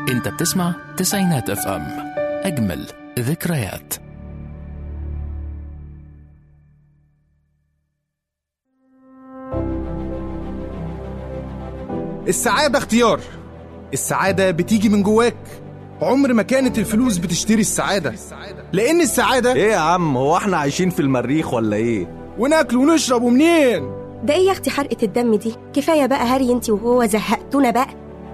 انت بتسمع تسعينات اف ام اجمل ذكريات السعادة اختيار السعادة بتيجي من جواك عمر ما كانت الفلوس بتشتري السعادة لأن السعادة ايه يا عم هو احنا عايشين في المريخ ولا ايه وناكل ونشرب ومنين ده ايه يا اختي حرقة الدم دي كفاية بقى هري انتي وهو زهقتونا بقى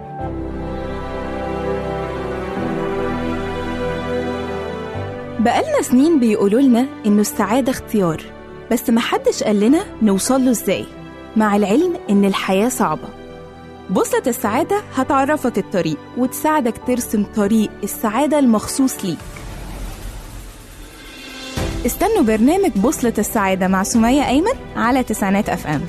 بقالنا سنين بيقولوا لنا إنه السعادة اختيار بس محدش قال لنا نوصل له إزاي مع العلم إن الحياة صعبة بوصلة السعادة هتعرفك الطريق وتساعدك ترسم طريق السعادة المخصوص ليك استنوا برنامج بوصلة السعادة مع سمية أيمن على تسعينات أف أم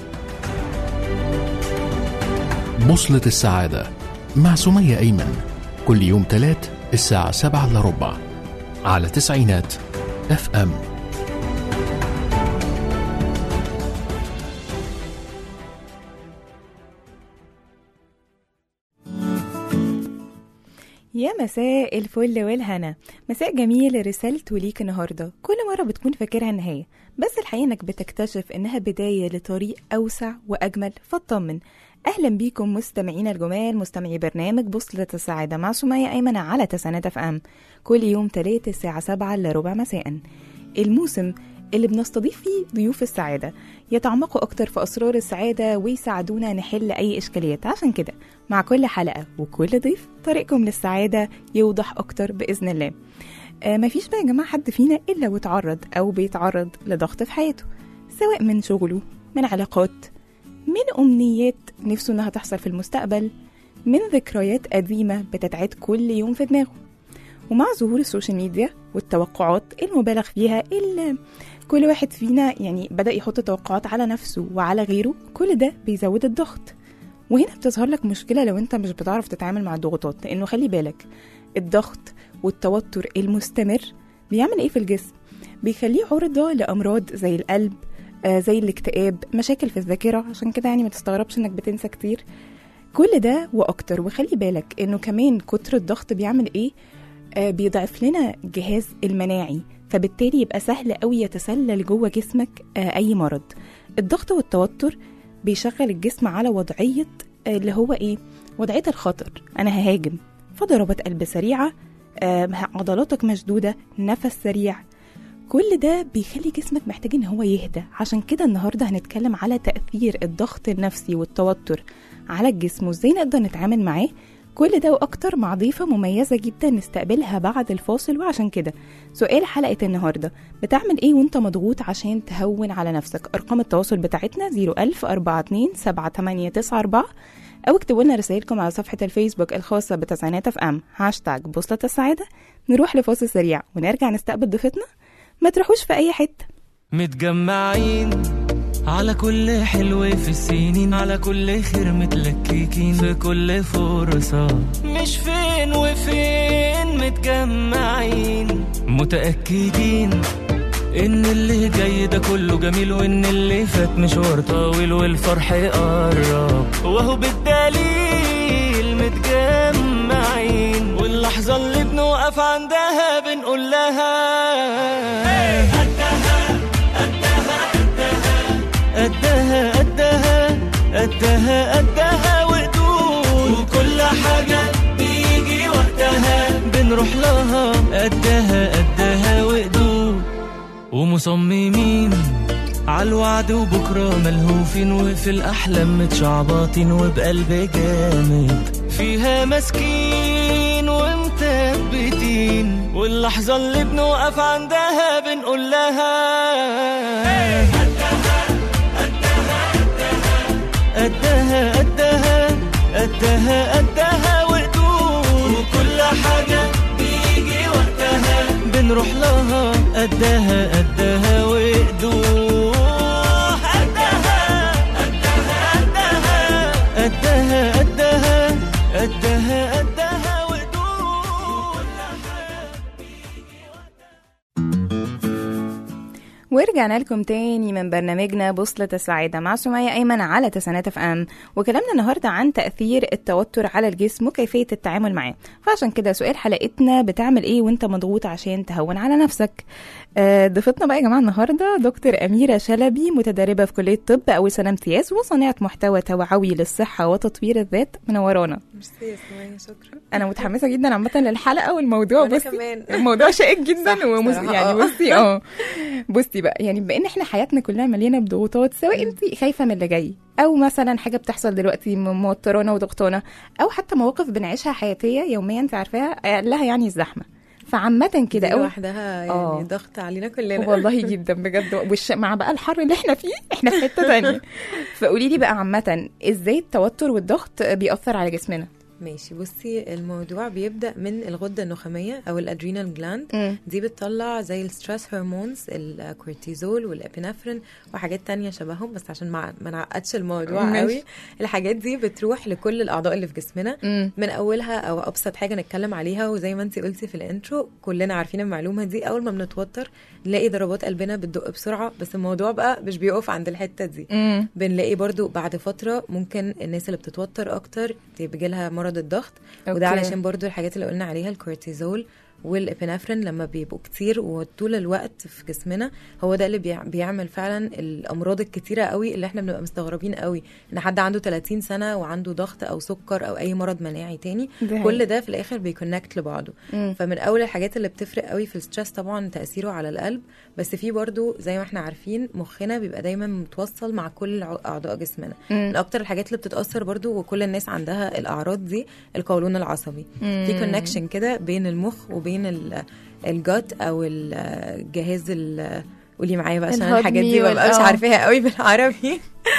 بوصلة السعادة مع سمية أيمن كل يوم تلات الساعة سبعة إلا ربع على تسعينات اف ام يا مساء الفل والهنا مساء جميل رسالته ليك النهاردة كل مرة بتكون فاكرها النهاية بس الحقيقة انك بتكتشف انها بداية لطريق اوسع واجمل فاطمن اهلا بيكم مستمعينا الجمال مستمعي برنامج بوصلة السعادة مع سمية ايمن على تسعينات اف ام كل يوم تلاتة الساعة سبعة الا ربع مساء الموسم اللي بنستضيف فيه ضيوف السعادة يتعمقوا أكتر في أسرار السعادة ويساعدونا نحل أي إشكاليات عشان كده مع كل حلقة وكل ضيف طريقكم للسعادة يوضح أكتر بإذن الله آه مفيش بقى يا جماعة حد فينا إلا واتعرض أو بيتعرض لضغط في حياته سواء من شغله من علاقات من أمنيات نفسه إنها تحصل في المستقبل من ذكريات قديمة بتتعاد كل يوم في دماغه ومع ظهور السوشيال ميديا والتوقعات المبالغ فيها اللي كل واحد فينا يعني بدأ يحط توقعات على نفسه وعلى غيره كل ده بيزود الضغط وهنا بتظهر لك مشكلة لو انت مش بتعرف تتعامل مع الضغوطات لانه خلي بالك الضغط والتوتر المستمر بيعمل ايه في الجسم بيخليه عرضة لأمراض زي القلب آه زي الاكتئاب مشاكل في الذاكرة عشان كده يعني ما تستغربش انك بتنسى كتير كل ده واكتر وخلي بالك انه كمان كتر الضغط بيعمل ايه آه بيضعف لنا الجهاز المناعي فبالتالي يبقى سهل قوي يتسلل جوه جسمك آه اي مرض الضغط والتوتر بيشغل الجسم على وضعية آه اللي هو ايه وضعية الخطر انا ههاجم فضربات قلب سريعة آه عضلاتك مشدودة نفس سريع كل ده بيخلي جسمك محتاج ان هو يهدى عشان كده النهارده هنتكلم على تأثير الضغط النفسي والتوتر على الجسم وازاي نقدر نتعامل معاه كل ده واكتر مع ضيفة مميزة جدا نستقبلها بعد الفاصل وعشان كده سؤال حلقة النهاردة بتعمل ايه وانت مضغوط عشان تهون على نفسك ارقام التواصل بتاعتنا 01000 42 7894 او اكتبوا لنا رسائلكم على صفحة الفيسبوك الخاصة بتسعينات اف ام هاشتاج بوصلة السعادة نروح لفاصل سريع ونرجع نستقبل ضيفتنا ما تروحوش في اي حتة متجمعين على كل حلو في السنين على كل خير متلككين في كل فرصة مش فين وفين متجمعين متأكدين إن اللي جاي ده كله جميل وإن اللي فات مشوار طويل والفرح قرب وهو بالدليل متجمعين واللحظة اللي بنوقف عندها بنقول لها قدها قدها قدها قدها وقدود وكل حاجة بيجي وقتها بنروح لها قدها قدها وقدود ومصممين عالوعد وبكرة ملهوفين وفي الأحلام متشعبطين وبقلب جامد فيها ماسكين ومثبتين واللحظة اللي بنوقف عندها بنقول لها قدها قدها قدها قدها وقدود وكل حاجة بيجي وقتها بنروح لها قدها قدها وقدود قدها قدها قدها قدها قدها قدها قدها وقدود ورجعنا لكم تاني من برنامجنا بوصلة السعادة مع سمية أيمن على تسعينات اف ام وكلامنا النهاردة عن تأثير التوتر على الجسم وكيفية التعامل معاه فعشان كده سؤال حلقتنا بتعمل ايه وانت مضغوط عشان تهون على نفسك آه، ضيفتنا بقى يا جماعة النهاردة دكتور أميرة شلبي متدربة في كلية طب أول سنة امتياز وصانعة محتوى توعوي للصحة وتطوير الذات منورانا ميرسي يا سمية شكرا انا متحمسه جدا عامه للحلقه والموضوع وأنا بصي كمان. الموضوع شائك جدا صح، ومس... بصراحة، يعني آه. بصي اه بصي بقى يعني بما ان احنا حياتنا كلها مليانه بضغوطات سواء انت خايفه من اللي جاي او مثلا حاجه بتحصل دلوقتي م- موترانا وضغطانا او حتى مواقف بنعيشها حياتيه يوميا انت عارفاها اقلها يعني الزحمه فعامه كده دي أو لوحدها آه. يعني ضغط علينا كلنا والله جدا بجد والش... مع بقى الحر اللي احنا فيه احنا في حته تانية فقولي لي بقى عامه ازاي التوتر والضغط بيأثر على جسمنا ماشي بصي الموضوع بيبدا من الغده النخاميه او الادرينال جلاند مم. دي بتطلع زي الستريس هرمونز الكورتيزول والابينفرين وحاجات تانية شبههم بس عشان ما ما نعقدش الموضوع ماشي. قوي الحاجات دي بتروح لكل الاعضاء اللي في جسمنا مم. من اولها او ابسط حاجه نتكلم عليها وزي ما انت قلتي في الانترو كلنا عارفين المعلومه دي اول ما بنتوتر نلاقي ضربات قلبنا بتدق بسرعه بس الموضوع بقى مش بيقف عند الحته دي مم. بنلاقي برضو بعد فترة ممكن الناس اللي بتتوتر أكتر بيجي لها مرض الضغط وده أوكي. علشان برضو الحاجات اللي قلنا عليها الكورتيزول والابنفرين لما بيبقوا كتير وطول الوقت في جسمنا هو ده اللي بيع- بيعمل فعلا الامراض الكتيره قوي اللي احنا بنبقى مستغربين قوي ان حد عنده 30 سنه وعنده ضغط او سكر او اي مرض مناعي تاني ده حقيقي. كل ده في الاخر بيكونكت لبعضه مم. فمن اول الحاجات اللي بتفرق قوي في الستريس طبعا تاثيره على القلب بس في برضو زي ما احنا عارفين مخنا بيبقى دايما متوصل مع كل عو- اعضاء جسمنا مم. من اكتر الحاجات اللي بتتاثر برضو وكل الناس عندها الاعراض دي القولون العصبي مم. في كونكشن كده بين المخ وبين ال- الجات او الجهاز ال- قولي معايا بقى عشان أنا الحاجات الهضمي دي وال- مبقاش آه. عارفاها قوي بالعربي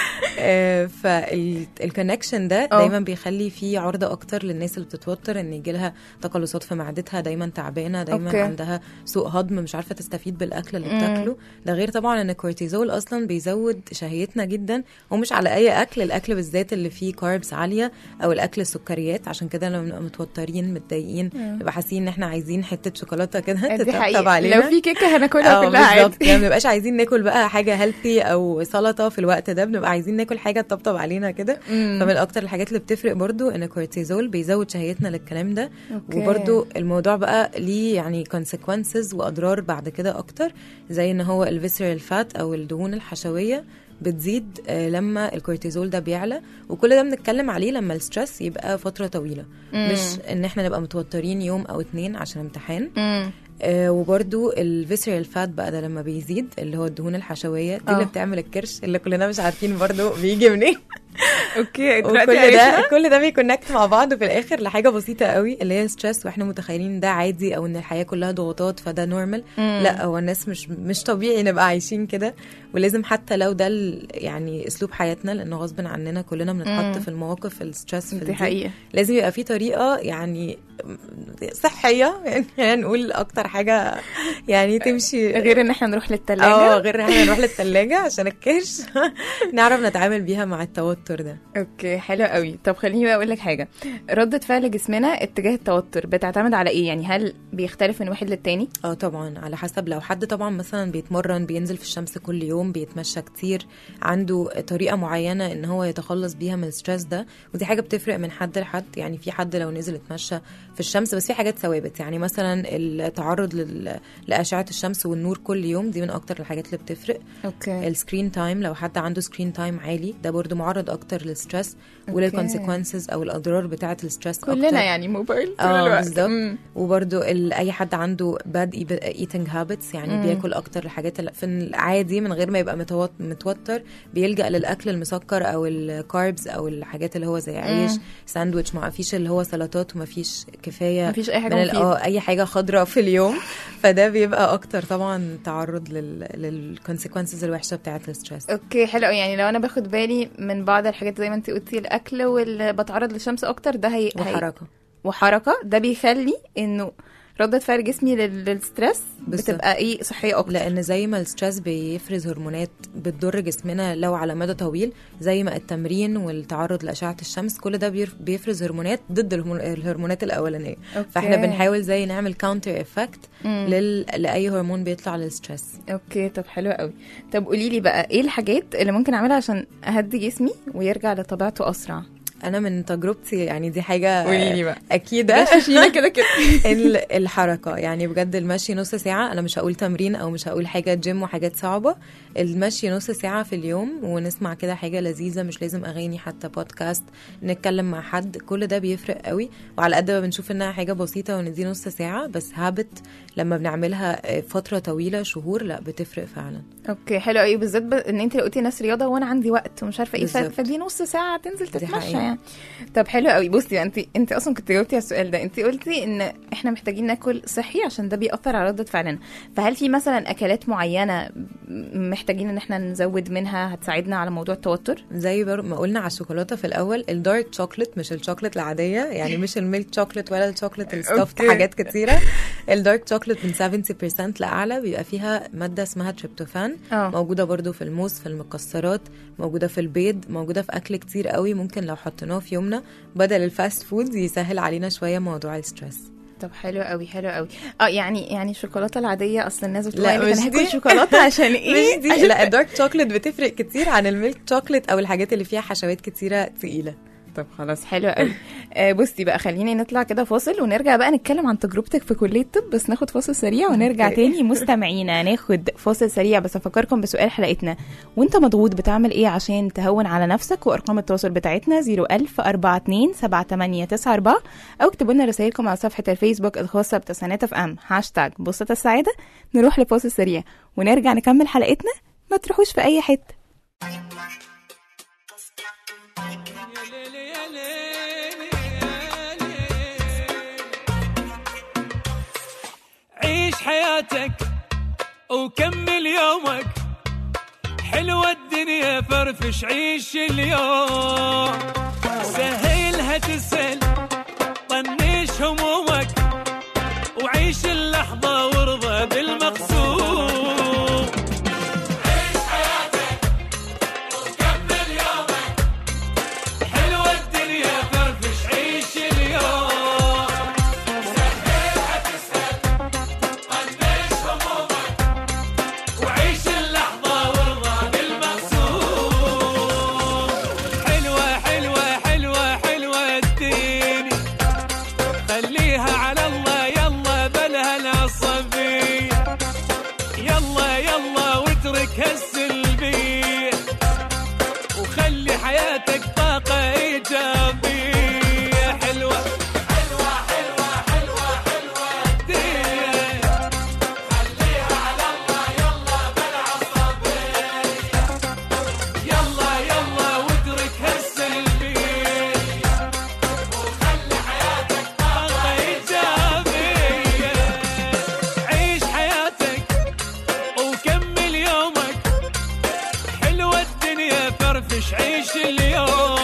فالكونكشن ده آه. دايما بيخلي فيه عرضه اكتر للناس اللي بتتوتر ان يجي لها تقلصات في معدتها دايما تعبانه دايما أوكي. عندها سوء هضم مش عارفه تستفيد بالاكل اللي مم. بتاكله ده غير طبعا ان الكورتيزول اصلا بيزود شهيتنا جدا ومش على اي اكل الاكل بالذات اللي فيه كاربس عاليه او الاكل السكريات عشان كده لما بنبقى متوترين متضايقين نبقى حاسين ان احنا عايزين حته شوكولاته كده دي تطبطب حقيقة علينا لو في كيكة هناكلها اه كلها بالظبط عادي يعني ما بنبقاش عايزين ناكل بقى حاجه هيلثي او سلطه في الوقت ده بنبقى عايزين ناكل حاجه تطبطب علينا كده مم. فمن اكتر الحاجات اللي بتفرق برضو ان الكورتيزول بيزود شهيتنا للكلام ده أوكي. وبرضو الموضوع بقى ليه يعني consequences واضرار بعد كده اكتر زي ان هو الفيسرال فات او الدهون الحشويه بتزيد آه، لما الكورتيزول ده بيعلى وكل ده بنتكلم عليه لما الستريس يبقى فتره طويله مم. مش ان احنا نبقى متوترين يوم او اتنين عشان امتحان مم. آه وبرده الفيسرال فات بقى ده لما بيزيد اللي هو الدهون الحشويه دي آه. اللي بتعمل الكرش اللي كلنا مش عارفين برضو بيجي منين اوكي وكل دلوقتي ده عرفنا. كل ده بيكونكت مع بعض في الاخر لحاجه بسيطه قوي اللي هي ستريس واحنا متخيلين ده عادي او ان الحياه كلها ضغوطات فده نورمال مم. لا هو الناس مش مش طبيعي نبقى عايشين كده ولازم حتى لو ده ال- يعني اسلوب حياتنا لانه غصب عننا كلنا بنتحط مم. في المواقف الستريس دي حقيقة لازم يبقى في طريقه يعني صحيه يعني خلينا نقول اكتر حاجه يعني تمشي غير ان احنا نروح اه للتلاجة غير ان احنا نروح للثلاجه عشان الكرش نعرف نتعامل بيها مع التوتر ده اوكي حلو قوي طب خليني بقى اقول لك حاجة ردة فعل جسمنا اتجاه التوتر بتعتمد على ايه يعني هل بيختلف من واحد للتاني اه طبعا على حسب لو حد طبعا مثلا بيتمرن بينزل في الشمس كل يوم بيتمشى كتير عنده طريقه معينه ان هو يتخلص بيها من الستريس ده ودي حاجه بتفرق من حد لحد يعني في حد لو نزل اتمشى في الشمس بس في حاجات ثوابت يعني مثلا التعرض لل... لاشعه الشمس والنور كل يوم دي من اكتر الحاجات اللي بتفرق اوكي السكرين تايم لو حد عنده سكرين تايم عالي ده برضو معرض اكتر للستريس وللكونسيكونسز او الاضرار بتاعه الستريس كلنا أكتر. يعني موبايل طول اه الوقت بالظبط مم. وبرده اي حد عنده باد ايتنج هابتس يعني مم. بياكل اكتر الحاجات اللي في العادي من غير ما يبقى متوت- متوتر بيلجا للاكل المسكر او الكاربز او الحاجات اللي هو زي عيش مم. ساندويتش ما فيش اللي هو سلطات وما فيش كفايه مفيش اي حاجة من ال- مفيدة اه اي حاجه خضراء في اليوم فده بيبقى اكتر طبعا تعرض للكونسيكونسز الوحشه بتاعه الستريس اوكي حلو أوي. يعني لو انا باخد بالي من بعض الحاجات زي ما انت قلتي الاكل واللي بتعرض للشمس اكتر ده هي هي- وحركه وحركه ده بيخلي انه ردة فعل جسمي لل- للستريس بالظبط. بتبقى ايه صحيه اكتر لان زي ما الستريس بيفرز هرمونات بتضر جسمنا لو على مدى طويل زي ما التمرين والتعرض لاشعه الشمس كل ده بيرف- بيفرز هرمونات ضد الهرمون- الهرمونات الاولانيه أوكي. فاحنا بنحاول زي نعمل كاونتر افكت مم. لل... لاي هرمون بيطلع للستريس اوكي طب حلو قوي طب قولي لي بقى ايه الحاجات اللي ممكن اعملها عشان اهدي جسمي ويرجع لطبيعته اسرع انا من تجربتي يعني دي حاجه قولي لي بقى. اكيد غشاشينا كده كده ال- الحركه يعني بجد المشي نص ساعه انا مش هقول تمرين او مش هقول حاجه جيم وحاجات صعبه المشي نص ساعه في اليوم ونسمع كده حاجه لذيذه مش لازم اغاني حتى بودكاست نتكلم مع حد كل ده بيفرق قوي وعلى قد ما بنشوف انها حاجه بسيطه وان دي نص ساعه بس هابت لما بنعملها فتره طويله شهور لا بتفرق فعلا اوكي حلو قوي بالذات ب... ان انت لو قلتي ناس رياضه وانا عندي وقت ومش عارفه ايه ف... بالظبط. فدي نص ساعه تنزل دي تتمشى حقيقة. يعني طب حلو قوي بصي انت انت اصلا كنت جاوبتي على السؤال ده انت قلتي ان احنا محتاجين ناكل صحي عشان ده بيأثر على رده فعلنا فهل في مثلا اكلات معينه م- محتاجين ان احنا نزود منها هتساعدنا على موضوع التوتر زي بر... ما قلنا على الشوكولاته في الاول الدارك شوكليت مش الشوكليت العاديه يعني مش الميلك شوكليت ولا الشوكليت الستافت أوكي. حاجات كتيره الدارك شوكليت من 70% لاعلى بيبقى فيها ماده اسمها تريبتوفان اه. موجوده برضو في الموز في المكسرات موجوده في البيض موجوده في اكل كتير قوي ممكن لو حطيناه في يومنا بدل الفاست فود يسهل علينا شويه موضوع الستريس طب حلو قوي حلو قوي اه يعني يعني الشوكولاته العاديه اصل الناس بتقول لا، لك مش انا دي. هاكل شوكولاته عشان ايه مش دي لا الدارك شوكليت بتفرق كتير عن الميلك شوكليت او الحاجات اللي فيها حشوات كتيره تقيله طب خلاص حلو قوي آه بصي بقى خليني نطلع كده فاصل ونرجع بقى نتكلم عن تجربتك في كليه الطب بس ناخد فاصل سريع ونرجع أوكي. تاني مستمعينا ناخد فاصل سريع بس افكركم بسؤال حلقتنا وانت مضغوط بتعمل ايه عشان تهون على نفسك وارقام التواصل بتاعتنا 01000 42 7894 او اكتبوا لنا رسائلكم على صفحه الفيسبوك الخاصه بتسعينات اف ام هاشتاج بوسطة السعاده نروح لفاصل سريع ونرجع نكمل حلقتنا ما تروحوش في اي حته عيش حياتك وكمل يومك حلوة الدنيا فرفش عيش اليوم سهلها تسهل طنش همومك وعيش اللحظة وارضى بالمقسوم عيش حياتك وكمل يومك حلوة الدنيا فرفش عيش اليوم سهلها تسهل طنش همومك وعيش اللحظة وارضى بالمقسوم حلوة حلوة حلوة حلوة الدنيا خليها على الله يلا بلها العصبية يلا يلا واترك هالسلبية وخلي حياتك طاقة إيجابية حلوة حلوة حلوة حلوة حلوة الدنيا خليها على الله يلا بالعصبية يلا يلا واترك هالسلبية وخلي حياتك طاقة إيجابية عيش حياتك وكمل يومك حلوة الدنيا فرفش عيش اليوم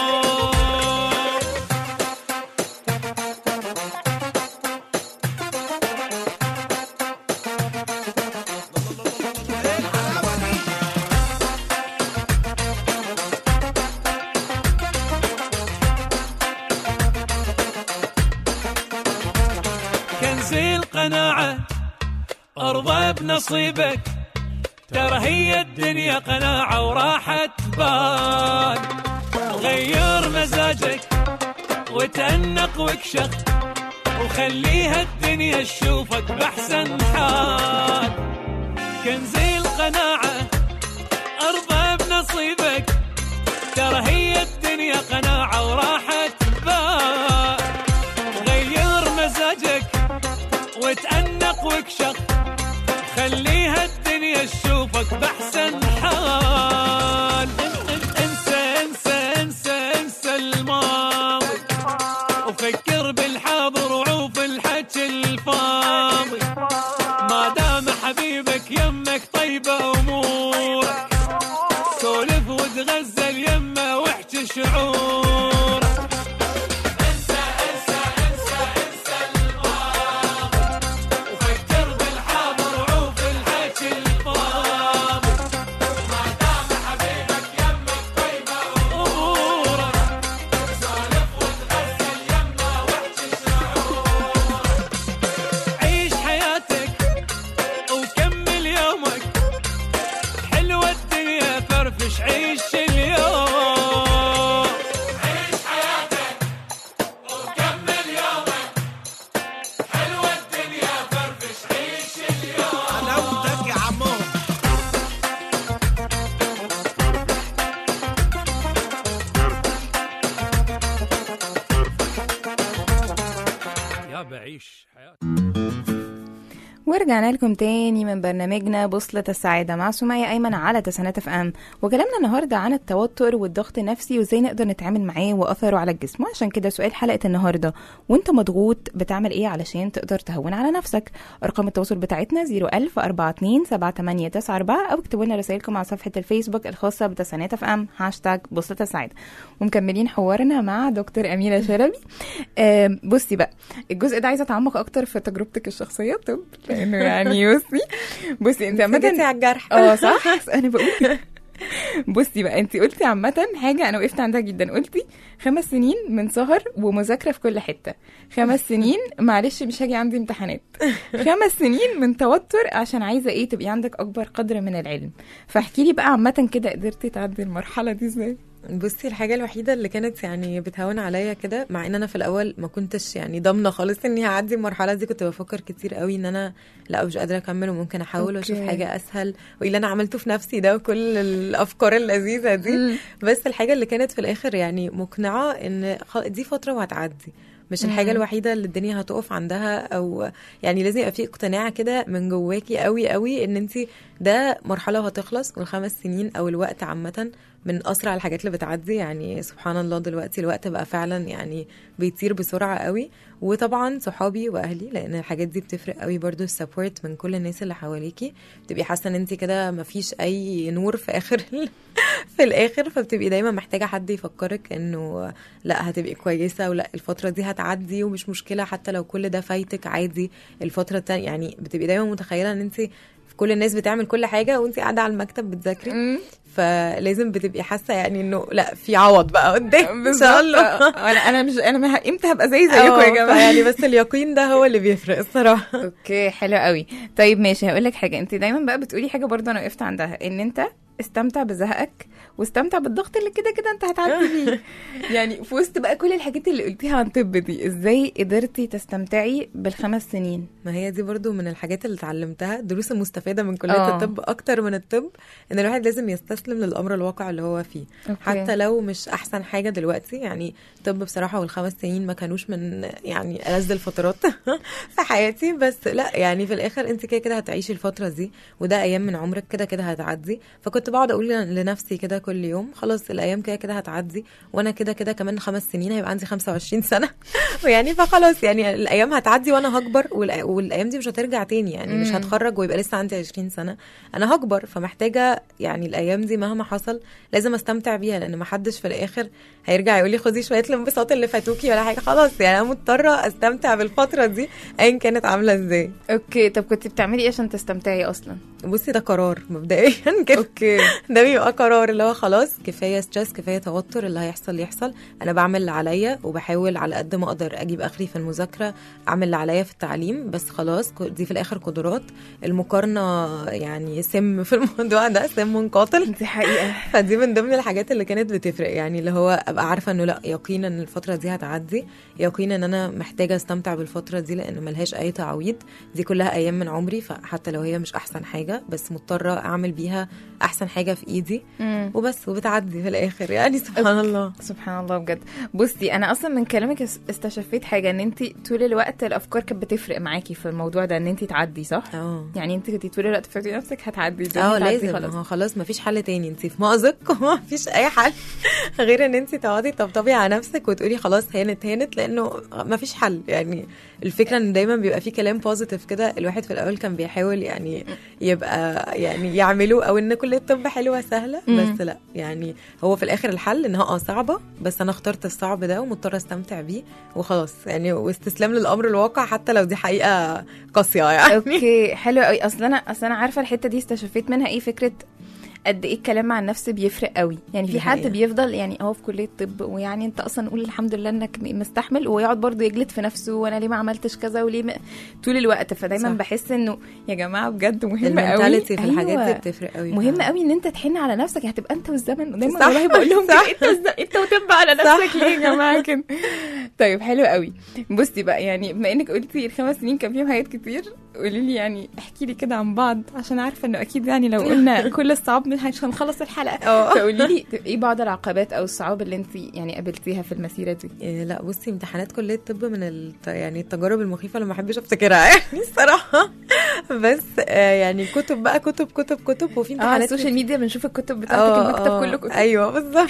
كنز القناعة ارضى بنصيبك ترى هي الدنيا قناعة وراحة بال غير مزاجك وتأنق واكشخ وخليها الدنيا تشوفك بأحسن حال كنز القناعة ارضى بنصيبك ترى هي الدنيا قناعة وراحة بال غير مزاجك وتأنق واكشخ خليها الدنيا تشوفك بأحسن حال ان- ان- انسى انسى انسى انسى الماضي وفكر بالحاضر وعوف الحكي الفاضي ما دام حبيبك يمك طيبة أمورك سولف وتغزل يمه واحكي شعورك انسى انسى انسى انسى الماضي بعيش حياتي ورجعنا لكم تاني من برنامجنا بوصلة السعادة مع سمية أيمن على تسعينات اف ام وكلامنا النهاردة عن التوتر والضغط النفسي وازاي نقدر نتعامل معاه وأثره على الجسم وعشان كده سؤال حلقة النهاردة وانت مضغوط بتعمل ايه علشان تقدر تهون على نفسك أرقام التواصل بتاعتنا 01000 42 7894 أو اكتبوا لنا رسائلكم على صفحة الفيسبوك الخاصة بتسعينات اف ام هاشتاج بوصلة السعادة ومكملين حوارنا مع دكتور أميرة شلبي آم، بصي بقى الجزء ده عايزة أتعمق أكتر في تجربتك الشخصية طب لأنه يعني بصي بصي انت عامة جيتي على الجرح اه صح انا بقول كده. بصي بقى انت قلتي عامة حاجة انا وقفت عندها جدا قلتي خمس سنين من سهر ومذاكرة في كل حتة خمس سنين معلش مش هاجي عندي امتحانات خمس سنين من توتر عشان عايزة ايه تبقي عندك اكبر قدر من العلم فاحكي لي بقى عامة كده قدرتي تعدي المرحلة دي ازاي بصي الحاجة الوحيدة اللي كانت يعني بتهون عليا كده مع ان انا في الاول ما كنتش يعني ضامنة خالص اني هعدي المرحلة دي كنت بفكر كتير قوي ان انا لا مش قادرة اكمل وممكن احاول واشوف أوكي. حاجة اسهل وايه اللي انا عملته في نفسي ده وكل الافكار اللذيذة دي بس الحاجة اللي كانت في الاخر يعني مقنعة ان خ- دي فترة وهتعدي مش الحاجة الوحيدة اللي الدنيا هتقف عندها او يعني لازم يبقى في اقتناع كده من جواكي قوي قوي ان انت ده مرحلة وهتخلص والخمس سنين او الوقت عامة من اسرع الحاجات اللي بتعدي يعني سبحان الله دلوقتي الوقت بقى فعلا يعني بيطير بسرعه قوي وطبعا صحابي واهلي لان الحاجات دي بتفرق قوي برضو السبورت من كل الناس اللي حواليكي بتبقي حاسه ان انت كده مفيش اي نور في اخر في الاخر فبتبقي دايما محتاجه حد يفكرك انه لا هتبقي كويسه ولا الفتره دي هتعدي ومش مشكله حتى لو كل ده فايتك عادي الفتره التانية يعني بتبقي دايما متخيله ان انت كل الناس بتعمل كل حاجه وانت قاعده على المكتب بتذاكري فلازم بتبقي حاسه يعني انه لا في عوض بقى قدام ان شاء الله انا انا مش انا ما- امتى هبقى زي زيكم يا جماعه يعني بس اليقين ده هو اللي بيفرق الصراحه اوكي حلو قوي طيب ماشي هقول لك حاجه انت دايما بقى بتقولي حاجه برضه انا وقفت عندها ان انت استمتع بزهقك واستمتع بالضغط اللي كده كده انت هتعدي بيه يعني في وسط بقى كل الحاجات اللي قلتيها عن طب دي ازاي قدرتي تستمتعي بالخمس سنين ما هي دي برضو من الحاجات اللي اتعلمتها الدروس المستفاده من كليه آه. الطب اكتر من الطب ان الواحد لازم يستسلم للامر الواقع اللي هو فيه أوكي. حتى لو مش احسن حاجه دلوقتي يعني الطب بصراحه والخمس سنين ما كانوش من يعني ألذ الفترات في حياتي بس لا يعني في الاخر انت كده كده هتعيشي الفتره دي وده ايام من عمرك كده كده هتعدي فكنت بقعد اقول لنفسي كده كل يوم خلاص الايام كده كده هتعدي وانا كده كده كمان خمس سنين هيبقى عندي 25 سنه ويعني فخلاص يعني الايام هتعدي وانا هكبر والأ- والايام دي مش هترجع تاني يعني مش هتخرج ويبقى لسه عندي 20 سنه انا هكبر فمحتاجه يعني الايام دي مهما حصل لازم استمتع بيها لان ما حدش في الاخر هيرجع يقول لي خدي شويه الانبساط اللي فاتوكي ولا حاجه خلاص يعني انا مضطره استمتع بالفتره دي ايا كانت عامله ازاي اوكي طب كنت بتعملي ايه عشان تستمتعي اصلا بصي ده قرار مبدئيا كده اوكي ده بيبقى قرار اللي هو خلاص كفايه ستريس كفايه توتر اللي هيحصل يحصل انا بعمل اللي عليا وبحاول على قد ما اقدر اجيب اخري في المذاكره اعمل اللي عليا في التعليم بس خلاص ك- دي في الاخر قدرات المقارنه يعني سم في الموضوع ده سم قاتل دي حقيقه فدي من ضمن الحاجات اللي كانت بتفرق يعني اللي هو ابقى عارفه انه لا يقينا ان الفتره دي هتعدي يقينا ان انا محتاجه استمتع بالفتره دي لان ملهاش اي تعويض دي كلها ايام من عمري فحتى لو هي مش احسن حاجه بس مضطره اعمل بيها احسن حاجه في ايدي مم. وبس وبتعدي في الاخر يعني سبحان الله سبحان الله بجد بصي انا اصلا من كلامك اس- استشفيت حاجه ان انت طول الوقت الافكار كانت بتفرق معاكي في الموضوع ده ان انت تعدي صح اه يعني انت كنتي طول الوقت فاكره نفسك هتعدي زي اه هتعدي لازم خلاص خلاص خلاص مفيش حل تاني انت في مأزق ومفيش اي حل غير ان انت تقعدي تطبطبي على نفسك وتقولي خلاص هانت هانت لانه مفيش حل يعني الفكره ان دايما بيبقى في كلام بوزيتيف كده الواحد في الاول كان بيحاول يعني يبقى يعني يعمله او ان كل الطب حلوه سهله مم. بس لا يعني هو في الاخر الحل ان هو اه صعبه بس انا اخترت الصعب ده ومضطره استمتع بيه وخلاص يعني واستسلام للامر الواقع حتى لو دي حقيقه قاسيه يعني اوكي حلو قوي اصل انا اصل انا عارفه الحته دي استشفيت منها ايه فكره قد ايه الكلام مع النفس بيفرق قوي يعني في دي حد حقيقة. بيفضل يعني هو في كليه طب ويعني انت اصلا قول الحمد لله انك م- مستحمل ويقعد برضه يجلد في نفسه وانا ليه ما عملتش كذا وليه ما... طول الوقت فدايما صح. بحس انه يا جماعه بجد مهم قوي المنتاليتي في الحاجات دي أيوة. بتفرق قوي مهم فعلا. قوي ان انت تحن على نفسك هتبقى انت والزمن دايما صح. والله بقول لهم صح. كده انت والز- انت وتبقى على نفسك ليه يا جماعه كده طيب حلو قوي بصي بقى يعني بما انك قلتي الخمس سنين كان فيهم حاجات كتير قولي لي يعني احكي لي كده عن بعض عشان عارفه انه اكيد يعني لو قلنا كل الصعاب مش هنخلص الحلقه اه. فقولي لي ايه بعض العقبات او الصعاب اللي انت يعني قابلتيها في المسيره دي إيه لا بصي امتحانات كليه الطب من الت... يعني التجارب المخيفه اللي ما بحبش افتكرها يعني الصراحه بس آه يعني كتب بقى كتب كتب كتب وفي اه على امتحانات السوشيال ميديا بنشوف الكتب آه، بتاعتك المكتب آه، كله كتب ايوه بالظبط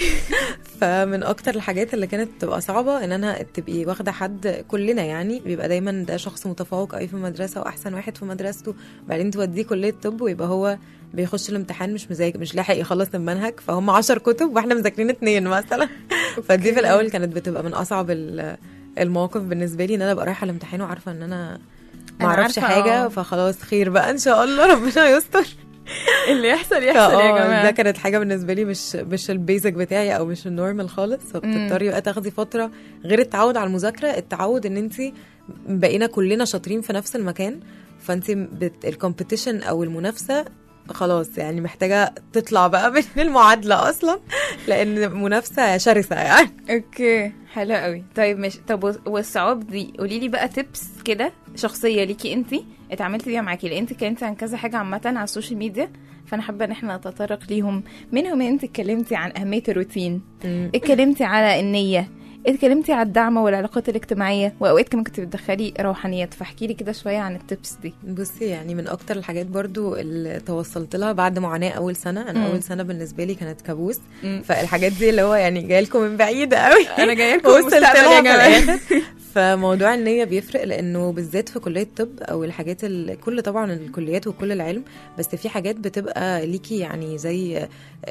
فمن اكتر الحاجات اللي كانت تبقى صعبه ان انا تبقي واخده حد كلنا يعني بيبقى دايما ده شخص متفوق قوي في المدرسه واحسن واحد في مدرسته بعدين توديه كليه طب ويبقى هو بيخش الامتحان مش مذاكر مش لاحق يخلص المنهج فهم عشر كتب واحنا مذاكرين اتنين مثلا فدي في الاول كانت بتبقى من اصعب ال- المواقف بالنسبه لي ان انا ابقى رايحه الامتحان وعارفه ان انا ما أنا اعرفش عارفة، حاجه آه. فخلاص خير بقى ان شاء الله ربنا يستر اللي يحصل يحصل فآه، يا جماعه ده كانت حاجه بالنسبه لي مش مش البيزك بتاعي او مش النورمال خالص فبتضطري بقى تاخدي فتره غير التعود على المذاكره التعود ان انت بقينا كلنا شاطرين في نفس المكان فانت بت... الكومبيتيشن او المنافسه خلاص يعني محتاجه تطلع بقى من المعادله اصلا لان منافسه شرسه يعني اوكي حلو قوي طيب مش طب وال- والصعاب دي قولي لي بقى تيبس كده شخصيه ليكي انت اتعاملتي بيها معاكي لان انت اتكلمتي عن كذا حاجه عامه على السوشيال ميديا فانا حابه ان احنا نتطرق ليهم منهم ان انت اتكلمتي عن اهميه الروتين اتكلمتي على النيه اتكلمتي على الدعم والعلاقات الاجتماعيه واوقات كمان كنت بتدخلي روحانيات فاحكي لي كده شويه عن التبس دي بصي يعني من اكتر الحاجات برضو اللي توصلت لها بعد معاناه اول سنه انا مم. اول سنه بالنسبه لي كانت كابوس مم. فالحاجات دي اللي هو يعني جايه لكم من بعيد قوي انا جايه لكم وصلت المستقبل لها يا في جماعه الآخر. فموضوع النية بيفرق لأنه بالذات في كلية الطب أو الحاجات ال... كل طبعا الكليات وكل العلم بس في حاجات بتبقى ليكي يعني زي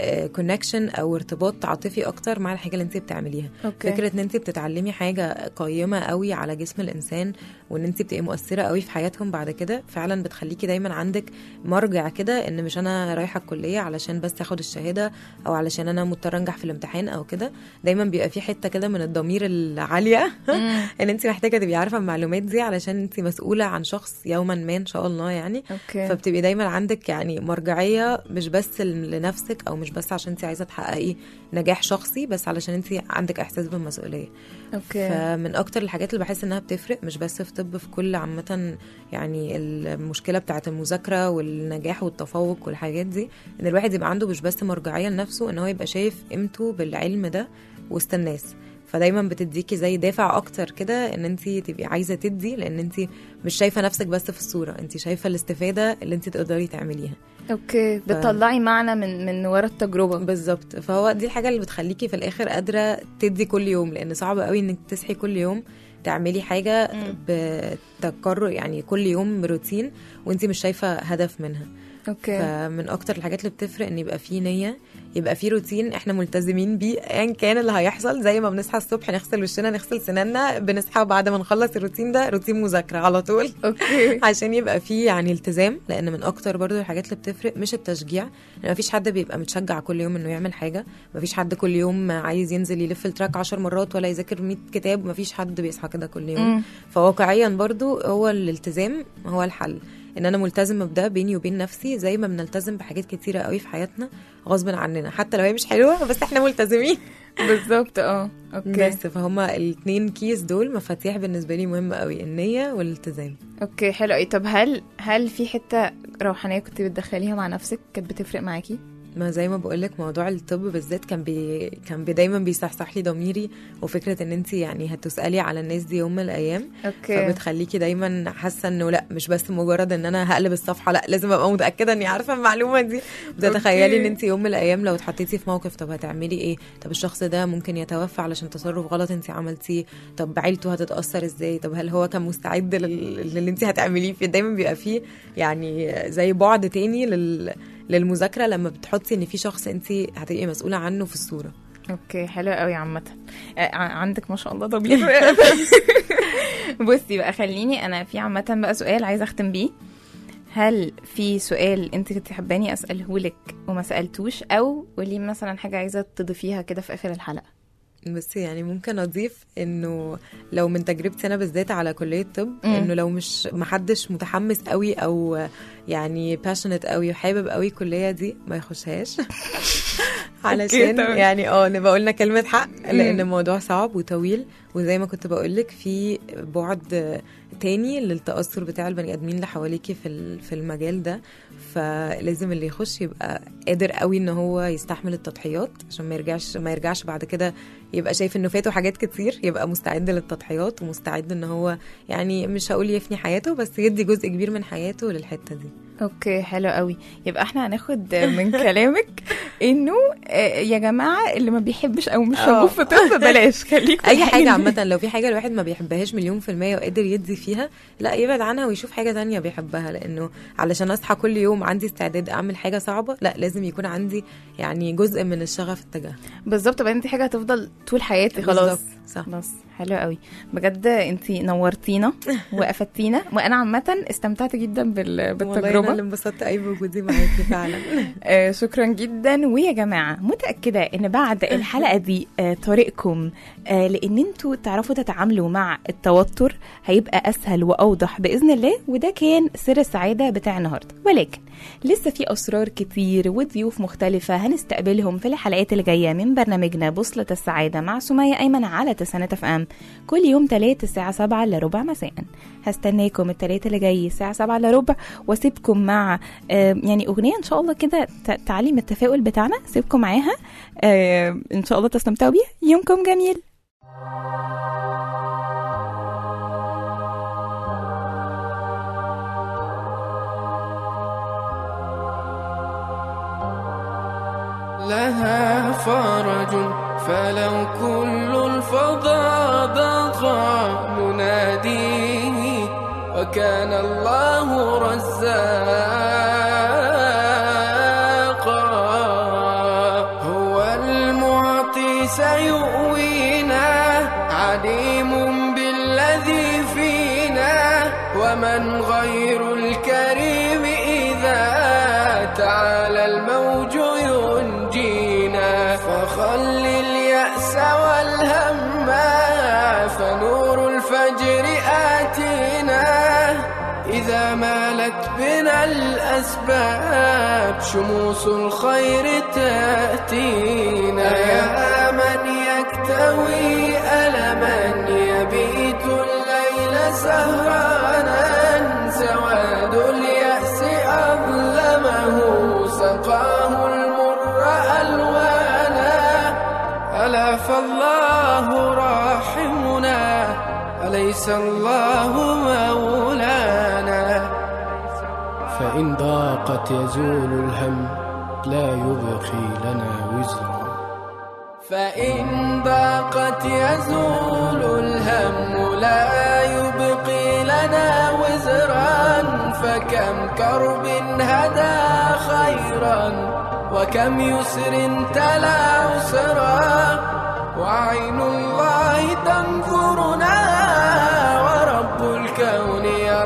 كونكشن أو ارتباط عاطفي أكتر مع الحاجة اللي أنت بتعمليها اوكي فكرة إن أنت بتتعلمي حاجة قيمة قوي على جسم الإنسان وإن أنت بتبقي مؤثرة قوي في حياتهم بعد كده فعلا بتخليكي دايما عندك مرجع كده إن مش أنا رايحة الكلية علشان بس آخد الشهادة أو علشان أنا مضطرة أنجح في الامتحان أو كده دايما بيبقى في حتة كده من الضمير العالية مم. ان انت محتاجه تبقي عارفه المعلومات دي علشان انت مسؤوله عن شخص يوما ما ان شاء الله يعني اوكي فبتبقي دايما عندك يعني مرجعيه مش بس لنفسك او مش بس عشان انت عايزه تحققي نجاح شخصي بس علشان انت عندك احساس بالمسؤوليه اوكي فمن اكتر الحاجات اللي بحس انها بتفرق مش بس في طب في كل عامه يعني المشكله بتاعه المذاكره والنجاح والتفوق والحاجات دي ان الواحد يبقى عنده مش بس مرجعيه لنفسه ان هو يبقى شايف قيمته بالعلم ده وسط الناس فدايما بتديكي زي دافع اكتر كده ان انت تبقي عايزه تدي لان انت مش شايفه نفسك بس في الصوره انت شايفه الاستفاده اللي انت تقدري تعمليها اوكي بتطلعي معنى من من ورا التجربه بالظبط فهو دي الحاجه اللي بتخليكي في الاخر قادره تدي كل يوم لان صعب قوي انك تصحي كل يوم تعملي حاجه بتكرر يعني كل يوم روتين وانت مش شايفه هدف منها اوكي فمن اكتر الحاجات اللي بتفرق ان يبقى في نيه يبقى في روتين احنا ملتزمين بيه ايا كان اللي هيحصل زي ما بنصحى الصبح نغسل وشنا نغسل سناننا بنصحى بعد ما نخلص الروتين ده روتين مذاكره على طول اوكي عشان يبقى في يعني التزام لان من اكتر برضو الحاجات اللي بتفرق مش التشجيع لان مفيش حد بيبقى متشجع كل يوم انه يعمل حاجه مفيش حد كل يوم عايز ينزل يلف التراك عشر مرات ولا يذاكر 100 كتاب مفيش حد بيصحى كده كل يوم مم. فواقعيا برضو هو الالتزام هو الحل ان انا ملتزمه بده بيني وبين نفسي زي ما بنلتزم بحاجات كتيره قوي في حياتنا غصب عننا حتى لو هي مش حلوه بس احنا ملتزمين بالظبط اه اوكي بس فهما الاثنين كيس دول مفاتيح بالنسبه لي مهمه قوي النيه والالتزام اوكي حلو قوي طب هل هل في حته روحانيه كنت بتدخليها مع نفسك كانت بتفرق معاكي ما زي ما بقولك موضوع الطب بالذات كان بي كان بي دايما بيصحصح لي ضميري وفكره ان انت يعني هتسالي على الناس دي يوم من الايام اوكي فبتخليكي دايما حاسه انه لا مش بس مجرد ان انا هقلب الصفحه لا لازم ابقى متاكده اني عارفه المعلومه دي بتتخيلي أوكي. ان انت يوم من الايام لو اتحطيتي في موقف طب هتعملي ايه طب الشخص ده ممكن يتوفى علشان تصرف غلط انت عملتيه طب عيلته هتتاثر ازاي طب هل هو كان مستعد لل- للي انت هتعمليه فيه دايما بيبقى فيه يعني زي بعد تاني لل للمذاكره لما بتحطي ان في شخص انت هتبقي مسؤوله عنه في الصوره اوكي حلو قوي عامه آه، ع- عندك ما شاء الله ضمير بصي بقى خليني انا في عامه بقى سؤال عايزه اختم بيه هل في سؤال انت كنت حباني اساله لك وما سالتوش او قولي مثلا حاجه عايزه تضيفيها كده في اخر الحلقه بس يعني ممكن اضيف انه لو من تجربتي انا بالذات على كليه طب مم. انه لو مش محدش متحمس قوي او يعني باشنت قوي وحابب قوي الكليه دي ما يخشهاش علشان تمام. يعني اه نبقى قلنا كلمه حق لان الموضوع صعب وطويل وزي ما كنت بقولك في بعد تاني للتأثر بتاع البني آدمين اللي حواليكي في ال- في المجال ده فلازم اللي يخش يبقى قادر قوي ان هو يستحمل التضحيات عشان ما يرجعش ما يرجعش بعد كده يبقى شايف انه فاته حاجات كتير يبقى مستعد للتضحيات ومستعد ان هو يعني مش هقول يفني حياته بس يدي جزء كبير من حياته للحته دي اوكي حلو قوي يبقى احنا هناخد من كلامك انه آه، يا جماعه اللي ما بيحبش او مش آه. شغوف في طب بلاش خليك في اي الحاجة حاجه دي. عامه لو في حاجه الواحد ما بيحبهاش مليون في الميه وقادر يدي فيها لا يبعد عنها ويشوف حاجه تانية بيحبها لانه علشان اصحى كل يوم عندي استعداد اعمل حاجه صعبه لا لازم يكون عندي يعني جزء من الشغف اتجاهها بالظبط بقى انت حاجه هتفضل طول حياتي خلاص بالظبط، صح خلاص حلو قوي بجد انت نورتينا وافدتينا وانا عامه استمتعت جدا بال... والله انا بالتجربه اللي انبسطت قوي بوجودي معاكي فعلا آه شكرا جدا ويا جماعه متاكده ان بعد الحلقه دي آه طريقكم آه لان انتوا تعرفوا تتعاملوا مع التوتر هيبقى اسهل واوضح باذن الله وده كان سر السعاده بتاع النهارده ولكن لسه في اسرار كتير وضيوف مختلفه هنستقبلهم في الحلقات اللي جايه من برنامجنا بوصله السعاده مع سميه ايمن على تسعينات اف ام كل يوم تلات الساعه 7 الا ربع مساء هستناكم التلات اللي جاي الساعه 7 الا ربع واسيبكم مع آه، يعني اغنيه ان شاء الله كده ت- تعليم التفاؤل بتاعنا سيبكم معاها آه، ان شاء الله تستمتعوا بيها يومكم جميل لها فرج فلو كل الفضاء ضاق مناديه وكان الله رزاقا هو المعطي سيؤوينا عليم بالذي فينا ومن غير الكريم إذا تعالى الموج ينجينا فخل اليأس والهم فنور الفجر آتينا إذا مالت بنا الأسباب شموس الخير تأتينا يا من يكتوي ألما يبيت الليل سهرانا سواد اليأس أظلمه سقاه المر ألوانا ألا فالله راحمنا أليس الله مولانا فإن ضاقت يزول الهم لا يبقي لنا وزرا فإن ضاقت يزول الهم لا يبقي لنا وزرا فكم كرب هدى خيرا وكم يسر تلا عسرا وعين الله تنظرنا ورب الكون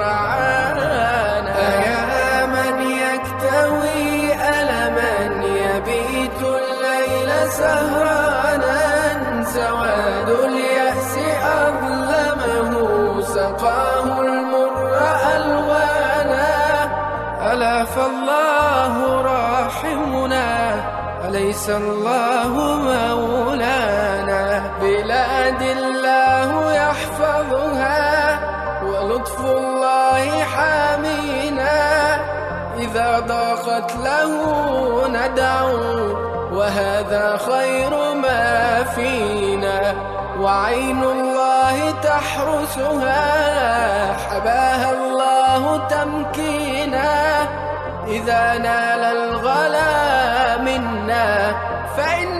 يرعانا يا من يكتوي ألما يبيت الليل سهرانا سواد اليأس أظلمه سقاه المر ألوانا ألا فالله راحمنا أليس الله مولانا بلاد الله يحفظها ولطف الله حامينا إذا ضاقت له ندعو وهذا خير ما فينا وعين الله تحرسها حباها الله تمكينا إذا نال الغلا منا فإن